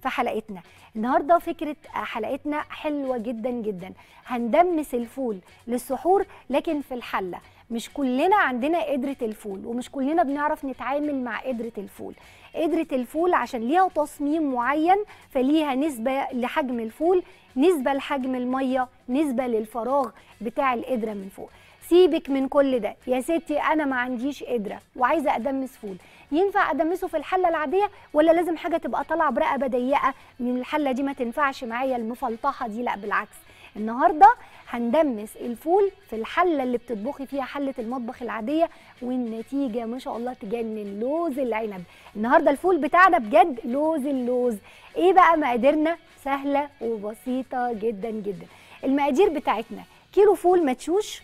في حلقتنا النهارده فكره حلقتنا حلوه جدا جدا هندمس الفول للسحور لكن في الحله مش كلنا عندنا قدرة الفول ومش كلنا بنعرف نتعامل مع قدرة الفول قدرة الفول عشان ليها تصميم معين فليها نسبة لحجم الفول نسبة لحجم المية نسبة للفراغ بتاع القدرة من فوق سيبك من كل ده يا ستي انا ما عنديش قدره وعايزه ادمس فول ينفع ادمسه في الحله العاديه ولا لازم حاجه تبقى طالعه برقبه ضيقه من الحله دي ما تنفعش معايا المفلطحه دي لا بالعكس النهارده هندمس الفول في الحله اللي بتطبخي فيها حله المطبخ العاديه والنتيجه ما شاء الله تجنن لوز العنب النهارده الفول بتاعنا بجد لوز اللوز ايه بقى مقاديرنا سهله وبسيطه جدا جدا المقادير بتاعتنا كيلو فول مدشوش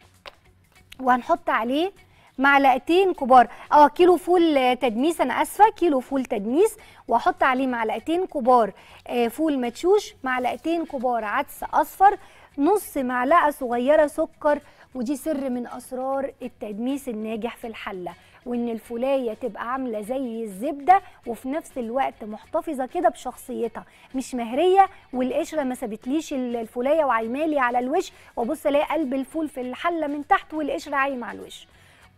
وهنحط عليه معلقتين كبار اه كيلو فول تدميس انا اسفه كيلو فول تدميس واحط عليه معلقتين كبار آه فول مدشوش معلقتين كبار عدس اصفر نص معلقه صغيره سكر ودي سر من اسرار التدميس الناجح في الحله وان الفولايه تبقى عامله زي الزبده وفي نفس الوقت محتفظه كده بشخصيتها مش مهريه والقشره ما سابتليش الفولايه وعايمالي على الوش وابص الاقي قلب الفول في الحله من تحت والقشره عايمه على الوش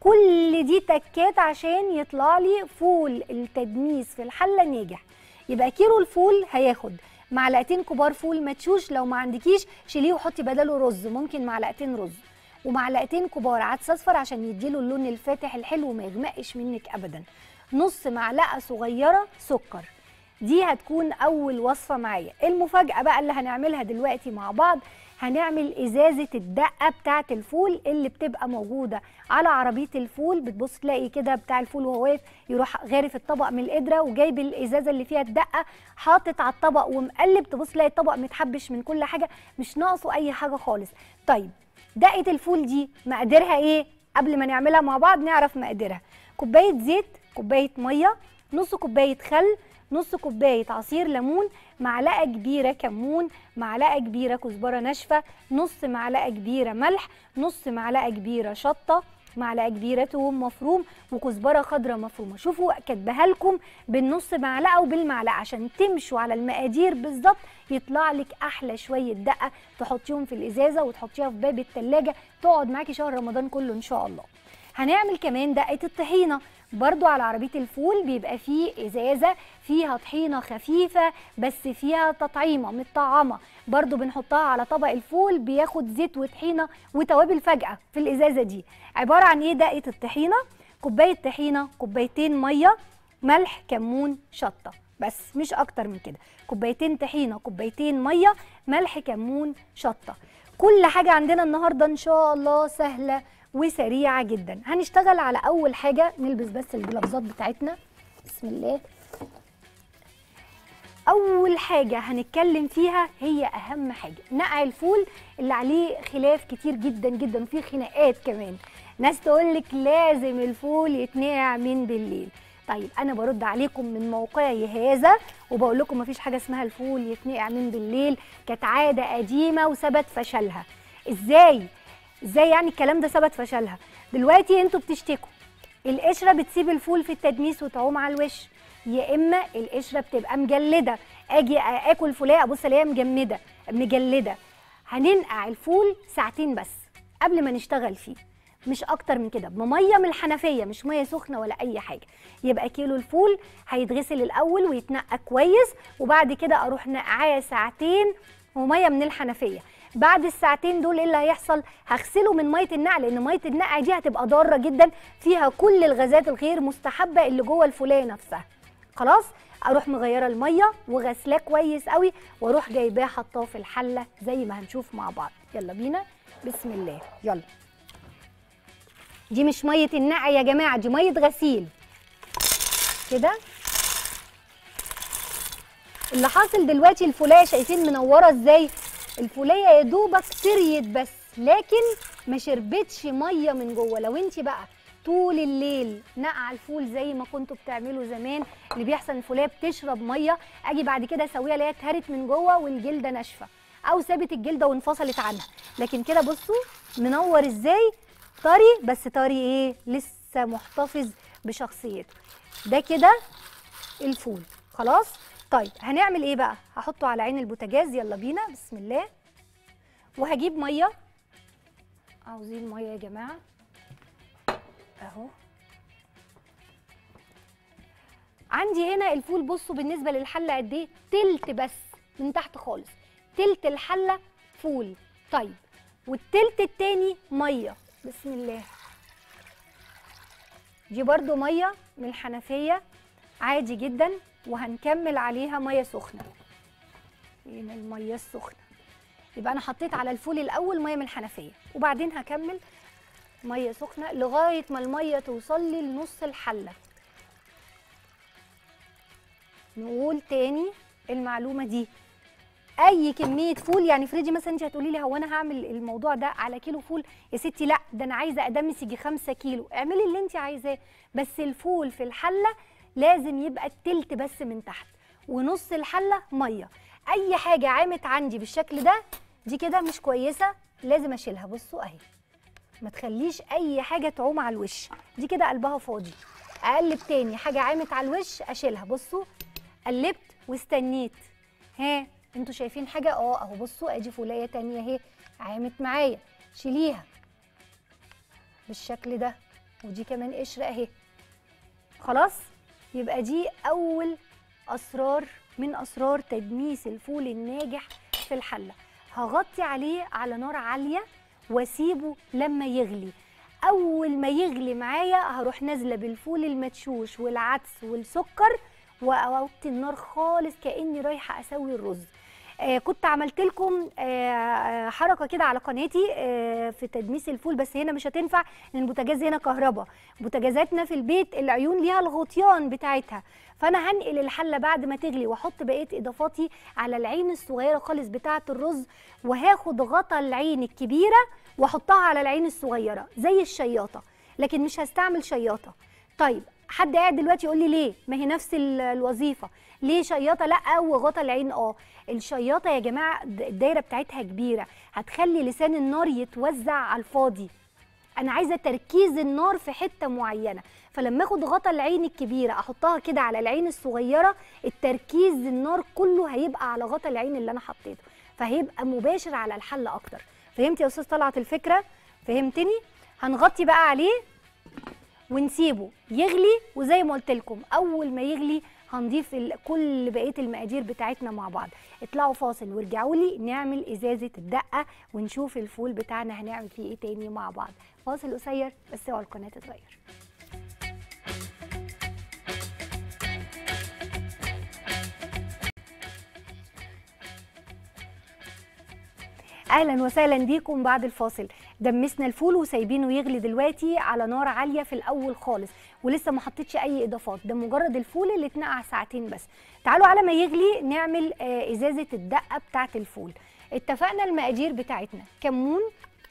كل دي تكات عشان يطلع لي فول التدميس في الحله ناجح يبقى كيلو الفول هياخد معلقتين كبار فول مدشوش لو ما عندكيش شيليه وحطي بداله رز ممكن معلقتين رز ومعلقتين كبار عدس اصفر عشان يديله اللون الفاتح الحلو وما يغمقش منك ابدا نص معلقه صغيره سكر دي هتكون اول وصفه معايا المفاجاه بقى اللي هنعملها دلوقتي مع بعض هنعمل ازازه الدقه بتاعه الفول اللي بتبقى موجوده على عربيه الفول بتبص تلاقي كده بتاع الفول وهو واقف يروح غارف الطبق من القدره وجايب الازازه اللي فيها الدقه حاطط على الطبق ومقلب تبص تلاقي الطبق متحبش من كل حاجه مش ناقصه اي حاجه خالص طيب دقه الفول دي مقاديرها ايه قبل ما نعملها مع بعض نعرف مقاديرها كوبايه زيت كوبايه ميه نص كوبايه خل نص كوبايه عصير ليمون معلقه كبيره كمون معلقه كبيره كزبره ناشفه نص معلقه كبيره ملح نص معلقه كبيره شطه معلقه كبيره توم مفروم وكزبره خضراء مفرومه شوفوا كاتباها لكم بالنص معلقه وبالمعلقه عشان تمشوا على المقادير بالظبط يطلع لك احلى شويه دقه تحطيهم في الازازه وتحطيها في باب الثلاجه تقعد معاكي شهر رمضان كله ان شاء الله هنعمل كمان دقه الطحينه برضو على عربيه الفول بيبقى فيه ازازه فيها طحينه خفيفه بس فيها تطعيمه متطعمه برضو بنحطها على طبق الفول بياخد زيت وطحينه وتوابل فجاه في الازازه دي عباره عن ايه دقه الطحينه كوبايه طحينه كوبايتين ميه ملح كمون شطه بس مش اكتر من كده كوبايتين طحينه كوبايتين ميه ملح كمون شطه كل حاجه عندنا النهارده ان شاء الله سهله وسريعه جدا هنشتغل على اول حاجه نلبس بس الجلافزات بتاعتنا بسم الله اول حاجه هنتكلم فيها هي اهم حاجه نقع الفول اللي عليه خلاف كتير جدا جدا وفيه خناقات كمان ناس تقول لك لازم الفول يتنقع من بالليل طيب انا برد عليكم من موقعي هذا وبقول لكم مفيش حاجه اسمها الفول يتنقع من بالليل كانت عاده قديمه وثبت فشلها ازاي ازاي يعني الكلام ده ثبت فشلها دلوقتي انتوا بتشتكوا القشره بتسيب الفول في التدميس وتعوم على الوش يا اما القشره بتبقى مجلده اجي اكل فوليه ابص الاقيها مجمده مجلده هننقع الفول ساعتين بس قبل ما نشتغل فيه مش اكتر من كده بميه من الحنفيه مش ميه سخنه ولا اي حاجه يبقى كيلو الفول هيتغسل الاول ويتنقى كويس وبعد كده اروح نقعاه ساعتين وميه من الحنفيه بعد الساعتين دول ايه اللي هيحصل هغسله من ميه النقع لان ميه النقع دي هتبقى ضاره جدا فيها كل الغازات الغير مستحبه اللي جوه الفوليه نفسها خلاص اروح مغيره الميه وغسلاه كويس قوي واروح جايباه حطاه في الحله زي ما هنشوف مع بعض يلا بينا بسم الله يلا دي مش ميه النقع يا جماعه دي ميه غسيل كده اللي حاصل دلوقتي الفولايه شايفين منوره ازاي الفوليه يا دوبك سريت بس لكن ما شربتش ميه من جوه لو انت بقى طول الليل نقع الفول زي ما كنتوا بتعملوا زمان اللي بيحصل الفوليه بتشرب ميه اجي بعد كده اسويها الاقيها اتهرت من جوه والجلده ناشفه او سابت الجلده وانفصلت عنها لكن كده بصوا منور ازاي طري بس طري ايه لسه محتفظ بشخصيته ده كده الفول خلاص طيب هنعمل ايه بقى هحطه على عين البوتاجاز يلا بينا بسم الله وهجيب ميه عاوزين ميه يا جماعه اهو عندي هنا الفول بصوا بالنسبه للحله قد ايه تلت بس من تحت خالص تلت الحله فول طيب والتلت التاني ميه بسم الله دي برضو ميه من الحنفيه عادي جدا وهنكمل عليها ميه سخنه هنا الميه السخنه يبقى انا حطيت على الفول الاول ميه من الحنفيه وبعدين هكمل ميه سخنه لغايه ما الميه توصل لي لنص الحله نقول تاني المعلومه دي اي كميه فول يعني فريدي مثلا انت هتقولي لي هو انا هعمل الموضوع ده على كيلو فول يا ستي لا ده انا عايزه ادمس يجي 5 كيلو اعملي اللي انت عايزاه بس الفول في الحله لازم يبقى التلت بس من تحت ونص الحله ميه اي حاجه عامت عندي بالشكل ده دي كده مش كويسه لازم اشيلها بصوا اهي ما تخليش اي حاجه تعوم على الوش دي كده قلبها فاضي اقلب تاني حاجه عامت على الوش اشيلها بصوا قلبت واستنيت ها انتوا شايفين حاجه اه اهو بصوا ادي فوليه تانية اهي عامت معايا شيليها بالشكل ده ودي كمان قشره اهي خلاص يبقى دي اول اسرار من اسرار تدميس الفول الناجح في الحله هغطي عليه على نار عاليه واسيبه لما يغلي اول ما يغلي معايا هروح نازله بالفول المدشوش والعدس والسكر واوطي النار خالص كاني رايحه اسوي الرز آه كنت عملت لكم آه حركه كده على قناتي آه في تدميس الفول بس هنا مش هتنفع لان البوتاجاز هنا كهرباء بوتاجازاتنا في البيت العيون ليها الغطيان بتاعتها فانا هنقل الحله بعد ما تغلي واحط بقيه اضافاتي على العين الصغيره خالص بتاعه الرز وهاخد غطا العين الكبيره واحطها على العين الصغيره زي الشياطه لكن مش هستعمل شياطه طيب حد قاعد دلوقتي يقول لي ليه ما هي نفس الوظيفه ليه شياطه لا وغطا العين اه الشياطه يا جماعه الدايره بتاعتها كبيره هتخلي لسان النار يتوزع على الفاضي انا عايزه تركيز النار في حته معينه فلما اخد غطا العين الكبيره احطها كده على العين الصغيره التركيز النار كله هيبقى على غطا العين اللي انا حطيته فهيبقى مباشر على الحله اكتر فهمت يا استاذ طلعت الفكره فهمتني هنغطي بقى عليه ونسيبه يغلي وزي ما قلت لكم اول ما يغلي هنضيف كل بقيه المقادير بتاعتنا مع بعض اطلعوا فاصل وارجعوا لي نعمل ازازه الدقه ونشوف الفول بتاعنا هنعمل فيه ايه تاني مع بعض فاصل قصير بس اوعى القناه تتغير اهلا وسهلا بيكم بعد الفاصل دمسنا الفول وسايبينه يغلي دلوقتي على نار عاليه في الاول خالص ولسه ما حطيتش اي اضافات ده مجرد الفول اللي اتنقع ساعتين بس تعالوا على ما يغلي نعمل آه ازازه الدقه بتاعه الفول اتفقنا المقادير بتاعتنا كمون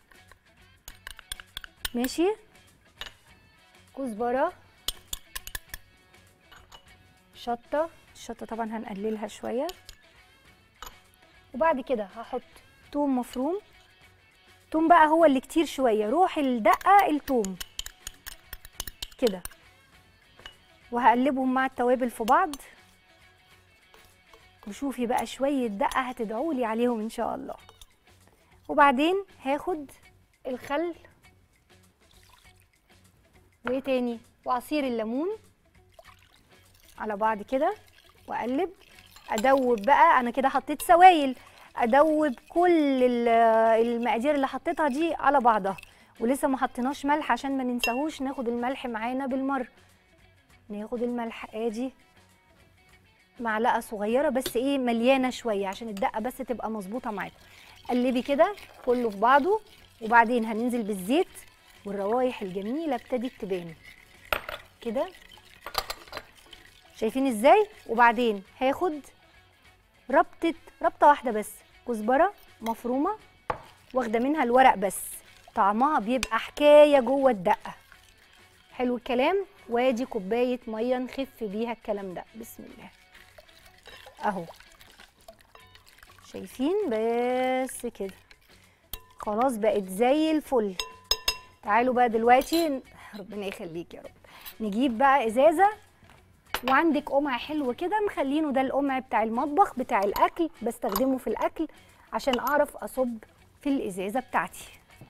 ماشي كزبره شطه الشطه طبعا هنقللها شويه وبعد كده هحط توم مفروم توم بقى هو اللي كتير شويه روح الدقه التوم كده وهقلبهم مع التوابل في بعض وشوفي بقى شويه دقه هتدعوا لي عليهم ان شاء الله وبعدين هاخد الخل وايه تاني وعصير الليمون على بعض كده واقلب ادوب بقى انا كده حطيت سوائل ادوب كل المقادير اللي حطيتها دي على بعضها ولسه ما حطيناش ملح عشان ما ننساهوش ناخد الملح معانا بالمره ناخد الملح ادي معلقه صغيره بس ايه مليانه شويه عشان الدقه بس تبقى مظبوطه معاكم قلبي كده كله في بعضه وبعدين هننزل بالزيت والروايح الجميله ابتدت تبان كده شايفين ازاي وبعدين هاخد ربطه ربطه واحده بس كزبره مفرومه واخده منها الورق بس طعمها بيبقى حكايه جوه الدقه حلو الكلام وادي كوبايه ميه نخف بيها الكلام ده بسم الله اهو شايفين بس كده خلاص بقت زي الفل تعالوا بقى دلوقتي ربنا يخليك يا رب نجيب بقى ازازه وعندك قمع حلو كده مخلينه ده القمع بتاع المطبخ بتاع الاكل بستخدمه في الاكل عشان اعرف اصب في الازازه بتاعتي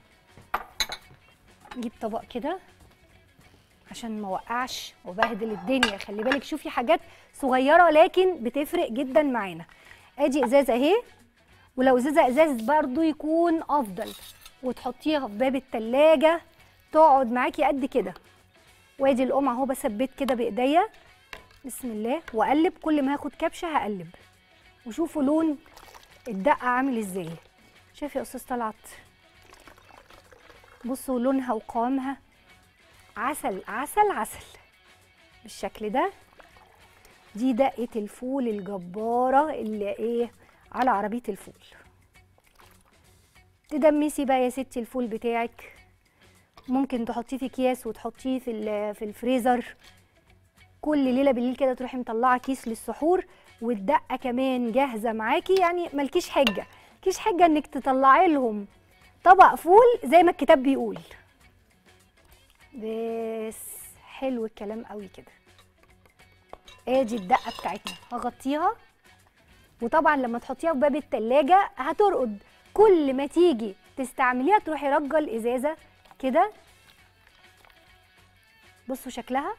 نجيب طبق كده عشان ما اوقعش وبهدل الدنيا خلي بالك شوفي حاجات صغيره لكن بتفرق جدا معانا ادي ازازه اهي ولو ازازه ازاز برضو يكون افضل وتحطيها في باب التلاجة تقعد معاكي قد كده وادي القمع اهو بثبت كده بايديا بسم الله واقلب كل ما هاخد كبشه هقلب وشوفوا لون الدقه عامل ازاي شايف يا استاذ طلعت بصوا لونها وقوامها عسل عسل عسل بالشكل ده دي دقه الفول الجباره اللي ايه على عربيه الفول تدمسي بقى يا ستي الفول بتاعك ممكن تحطيه في اكياس وتحطيه في ال- في الفريزر كل ليله بالليل كده تروحي مطلعه كيس للسحور والدقه كمان جاهزه معاكي يعني مالكيش حجه مالكيش حجه انك تطلعي لهم طبق فول زي ما الكتاب بيقول بس حلو الكلام قوي كده ادي الدقه بتاعتنا هغطيها وطبعا لما تحطيها في باب التلاجة هترقد كل ما تيجي تستعمليها تروحي رجه الازازه كده بصوا شكلها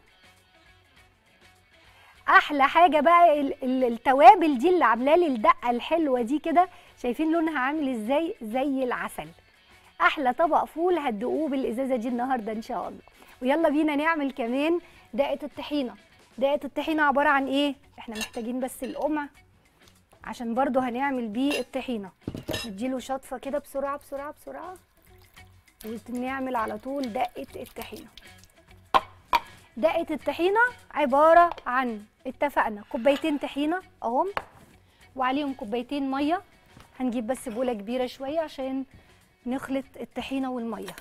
احلى حاجه بقى ال- ال- التوابل دي اللي عامله لي الدقه الحلوه دي كده شايفين لونها عامل ازاي زي العسل احلى طبق فول هتدوقوه بالازازه دي النهارده ان شاء الله ويلا بينا نعمل كمان دقه الطحينه دقه الطحينه عباره عن ايه احنا محتاجين بس القمع عشان برضو هنعمل بيه الطحينه نديله شطفه كده بسرعه بسرعه بسرعه ونعمل على طول دقه الطحينه دقه الطحينه عباره عن اتفقنا كوبايتين طحينه اهم وعليهم كوبايتين ميه هنجيب بس بوله كبيره شويه عشان نخلط الطحينه والميه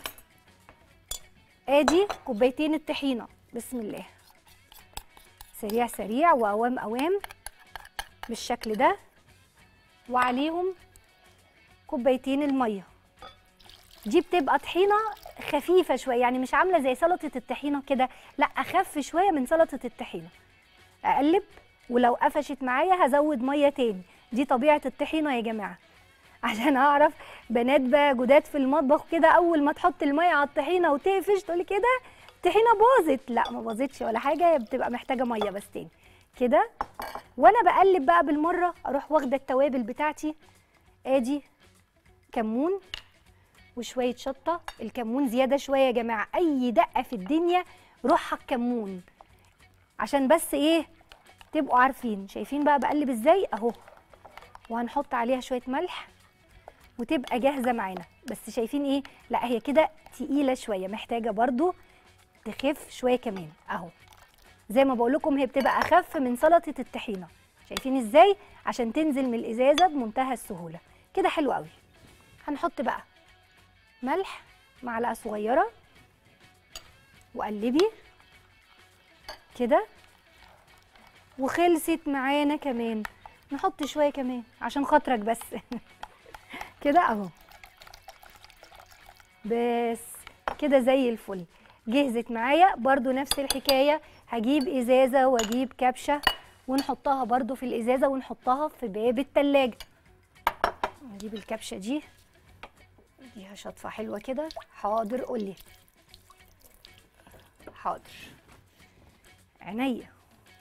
ادي كوبايتين الطحينه بسم الله سريع سريع واوام اوام بالشكل ده وعليهم كوبايتين الميه دي بتبقى طحينه خفيفه شويه يعني مش عامله زي سلطه الطحينه كده لا اخف شويه من سلطه الطحينه اقلب ولو قفشت معايا هزود ميه تاني دي طبيعه الطحينه يا جماعه عشان اعرف بنات بقى جداد في المطبخ كده اول ما تحط الميه على الطحينه وتقفش تقولي كده الطحينه باظت لا ما باظتش ولا حاجه هي بتبقى محتاجه ميه بس تاني كده وانا بقلب بقى بالمره اروح واخده التوابل بتاعتي ادي كمون وشويه شطه الكمون زياده شويه يا جماعه اي دقه في الدنيا روحها الكمون عشان بس ايه تبقوا عارفين شايفين بقى بقلب ازاي اهو وهنحط عليها شويه ملح وتبقى جاهزه معانا بس شايفين ايه لا هي كده تقيله شويه محتاجه برضو تخف شويه كمان اهو زي ما بقول لكم هي بتبقى اخف من سلطه الطحينه شايفين ازاي عشان تنزل من الازازه بمنتهى السهوله كده حلو قوي هنحط بقى ملح معلقه صغيره وقلبي كده وخلصت معانا كمان نحط شويه كمان عشان خاطرك بس كده اهو بس كده زي الفل جهزت معايا برضو نفس الحكايه هجيب ازازه واجيب كبشه ونحطها برضو في الازازه ونحطها في باب التلاجة نجيب الكبشه دي اديها شطفه حلوه كده حاضر قولي حاضر عينيا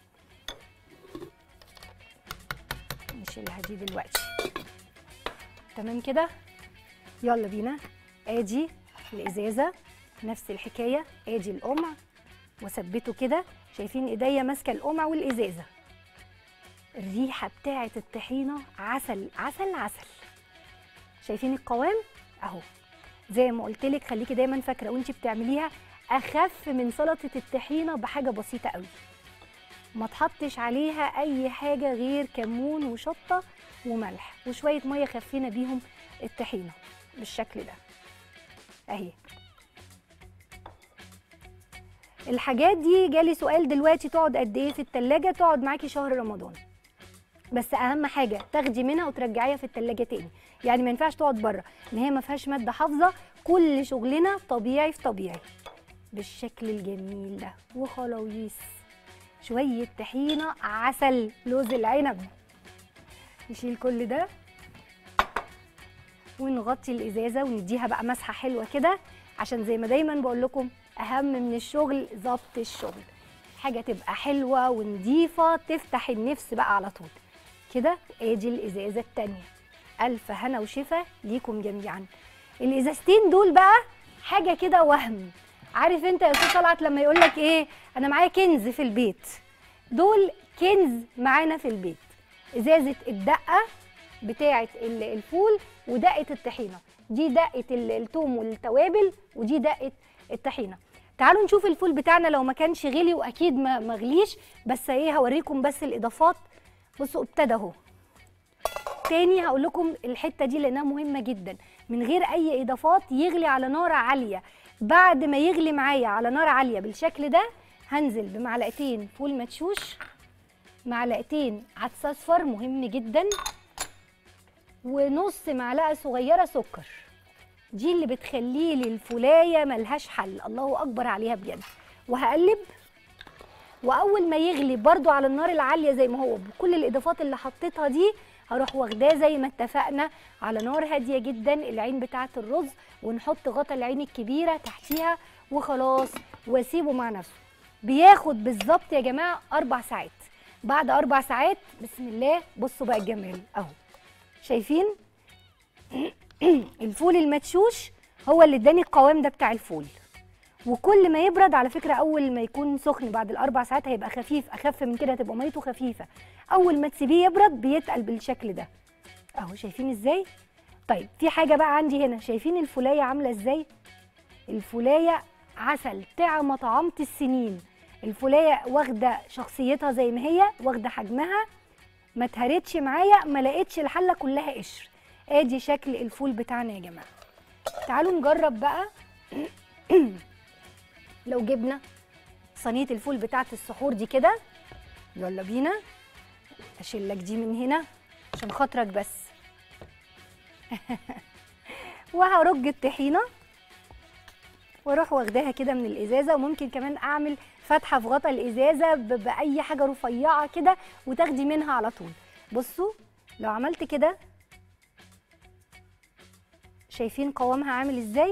نشيلها دي دلوقتي تمام كده يلا بينا ادي الازازه نفس الحكايه ادي القمع واثبته كده شايفين ايديا ماسكه القمع والازازه الريحه بتاعه الطحينه عسل عسل عسل شايفين القوام اهو زي ما قلت لك خليكي دايما فاكره وانت بتعمليها اخف من سلطه الطحينه بحاجه بسيطه قوي ما تحطش عليها اي حاجه غير كمون وشطه وملح وشويه ميه خفينا بيهم الطحينه بالشكل ده اهي الحاجات دي جالي سؤال دلوقتي تقعد قد ايه في التلاجة تقعد معاكي شهر رمضان بس اهم حاجه تاخدي منها وترجعيها في التلاجة تاني يعني ما ينفعش تقعد بره ان هي ما فيهاش ماده حافظه كل شغلنا طبيعي في طبيعي بالشكل الجميل ده وخلاويص شويه طحينه عسل لوز العنب نشيل كل ده ونغطي الازازه ونديها بقى مسحه حلوه كده عشان زي ما دايما بقول لكم اهم من الشغل ظبط الشغل حاجه تبقى حلوه ونضيفه تفتح النفس بقى على طول كده ادي الازازه التانيه الف هنا وشفا ليكم جميعا الازازتين دول بقى حاجه كده وهم عارف انت يا استاذ طلعت لما يقول لك ايه انا معايا كنز في البيت دول كنز معانا في البيت ازازه الدقه بتاعه ال- الفول ودقه الطحينه دي دقه ال- التوم والتوابل ودي دقه الطحينه تعالوا نشوف الفول بتاعنا لو ما كانش غلي واكيد ما مغليش بس ايه هوريكم بس الاضافات بصوا ابتدى اهو تاني هقول لكم الحته دي لانها مهمه جدا من غير اي اضافات يغلي على نار عاليه بعد ما يغلي معايا على نار عاليه بالشكل ده هنزل بمعلقتين فول مدشوش معلقتين عدس اصفر مهم جدا ونص معلقه صغيره سكر دي اللي بتخليه لي الفولايه ملهاش حل الله اكبر عليها بجد وهقلب واول ما يغلي برضو على النار العاليه زي ما هو بكل الاضافات اللي حطيتها دي هروح واخداه زي ما اتفقنا على نار هاديه جدا العين بتاعه الرز ونحط غطا العين الكبيره تحتيها وخلاص واسيبه مع نفسه بياخد بالظبط يا جماعه اربع ساعات بعد اربع ساعات بسم الله بصوا بقى الجمال اهو شايفين الفول المدشوش هو اللي اداني القوام ده بتاع الفول وكل ما يبرد على فكره اول ما يكون سخن بعد الاربع ساعات هيبقى خفيف اخف من كده هتبقى ميته خفيفه اول ما تسيبيه يبرد بيتقل بالشكل ده اهو شايفين ازاي طيب في حاجه بقى عندي هنا شايفين الفولايه عامله ازاي الفولايه عسل طعم طعامه السنين الفولايه واخده شخصيتها زي ما هي واخده حجمها ما اتهرتش معايا ما لقيتش الحله كلها قشر ادي شكل الفول بتاعنا يا جماعه تعالوا نجرب بقى لو جبنا صينيه الفول بتاعت السحور دي كده يلا بينا اشيل لك دي من هنا عشان خاطرك بس وهرج الطحينه واروح واخداها كده من الازازه وممكن كمان اعمل فتحه في غطا الازازه ب- باي حاجه رفيعه كده وتاخدي منها على طول بصوا لو عملت كده شايفين قوامها عامل ازاي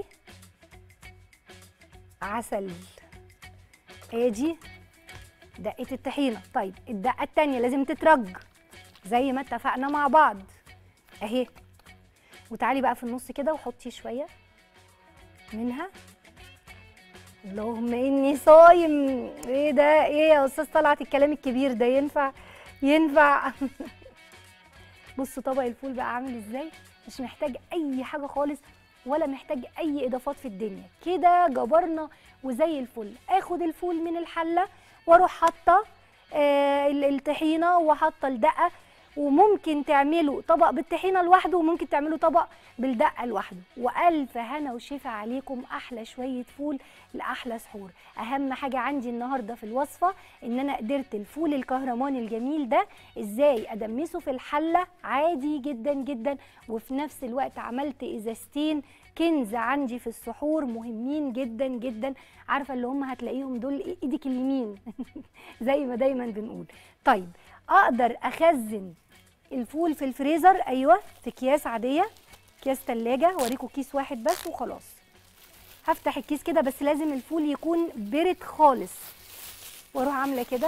عسل ادي دقه الطحينه طيب الدقه التانية لازم تترج زي ما اتفقنا مع بعض اهي وتعالي بقى في النص كده وحطي شويه منها اللهم اني صايم ايه ده ايه يا استاذ طلعت الكلام الكبير ده ينفع ينفع بصوا طبق الفول بقى عامل ازاي مش محتاج اي حاجه خالص ولا محتاج اي اضافات في الدنيا كده جبرنا وزي الفل اخد الفول من الحله واروح حاطه آه ال- الطحينه وحاطه الدقه وممكن تعملوا طبق بالطحينه لوحده وممكن تعملوا طبق بالدقه لوحده والف هنا وشفا عليكم احلى شويه فول لاحلى سحور اهم حاجه عندي النهارده في الوصفه ان انا قدرت الفول الكهرماني الجميل ده ازاي ادمسه في الحله عادي جدا جدا وفي نفس الوقت عملت ازازتين كنز عندي في السحور مهمين جدا جدا عارفه اللي هم هتلاقيهم دول ايدك اليمين زي ما دايما بنقول طيب اقدر اخزن الفول في الفريزر ايوه في اكياس عاديه اكياس تلاجة اوريكم كيس واحد بس وخلاص هفتح الكيس كده بس لازم الفول يكون برد خالص واروح عامله كده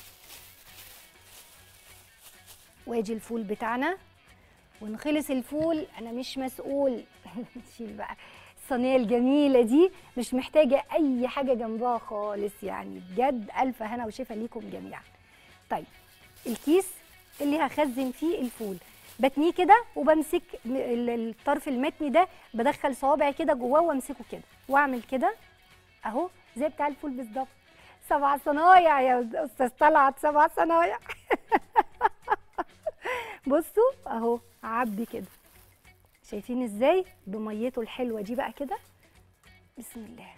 واجي الفول بتاعنا ونخلص الفول انا مش مسؤول شيل بقى الصينيه الجميله دي مش محتاجه اي حاجه جنبها خالص يعني بجد الف هنا وشفا ليكم جميعا طيب الكيس اللي هخزن فيه الفول بتنيه كده وبمسك م- ال- الطرف المتني ده بدخل صوابعي كده جواه وامسكه كده واعمل كده اهو زي بتاع الفول بالظبط سبع صنايع يا استاذ طلعت سبع صنايع بصوا اهو عبي كده شايفين ازاي بميته الحلوه دي بقى كده بسم الله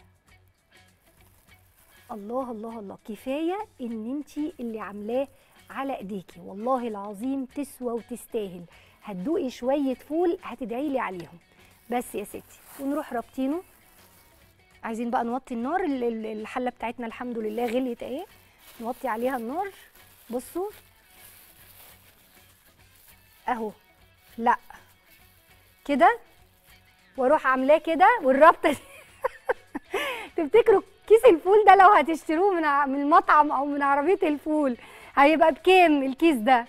الله الله الله كفايه ان انت اللي عاملاه على ايديكي والله العظيم تسوى وتستاهل هتدوقي شويه فول هتدعي لي عليهم بس يا ستي ونروح رابطينه عايزين بقى نوطي النار ال- ال- الحله بتاعتنا الحمد لله غليت اهي نوطي عليها النار بصوا اهو لا كده واروح عاملاه كده والربطه دي تفتكروا كيس الفول ده لو هتشتروه من ع- من المطعم او من عربيه الفول هيبقى بكام الكيس ده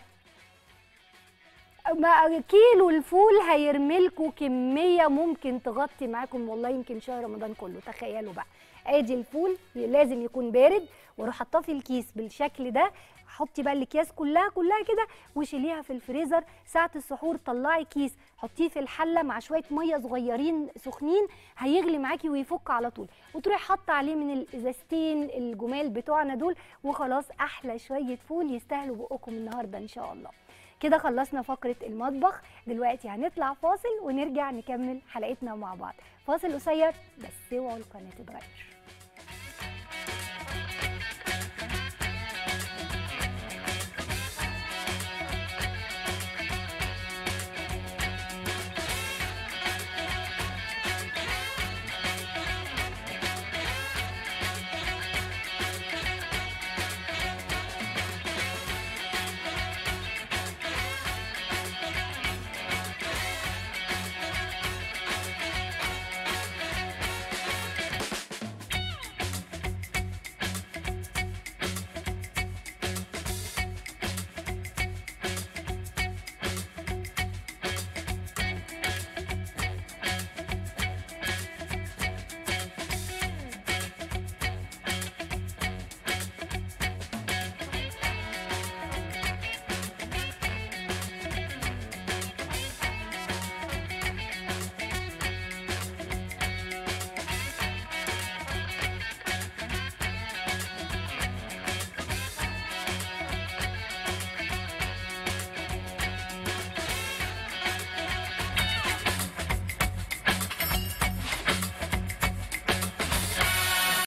ما كيلو الفول هيرملكوا كميه ممكن تغطي معاكم والله يمكن شهر رمضان كله تخيلوا بقى ادي الفول لازم يكون بارد واروح حاطاه في الكيس بالشكل ده حطي بقى الاكياس كلها كلها كده وشيليها في الفريزر ساعه السحور طلعي كيس حطيه في الحله مع شويه ميه صغيرين سخنين هيغلي معاكي ويفك على طول وتروحي حاطه عليه من الازازتين الجمال بتوعنا دول وخلاص احلى شويه فول يستاهلوا بقكم النهارده ان شاء الله كده خلصنا فقرة المطبخ دلوقتي هنطلع فاصل ونرجع نكمل حلقتنا مع بعض فاصل قصير بس اوعوا القناة تتغير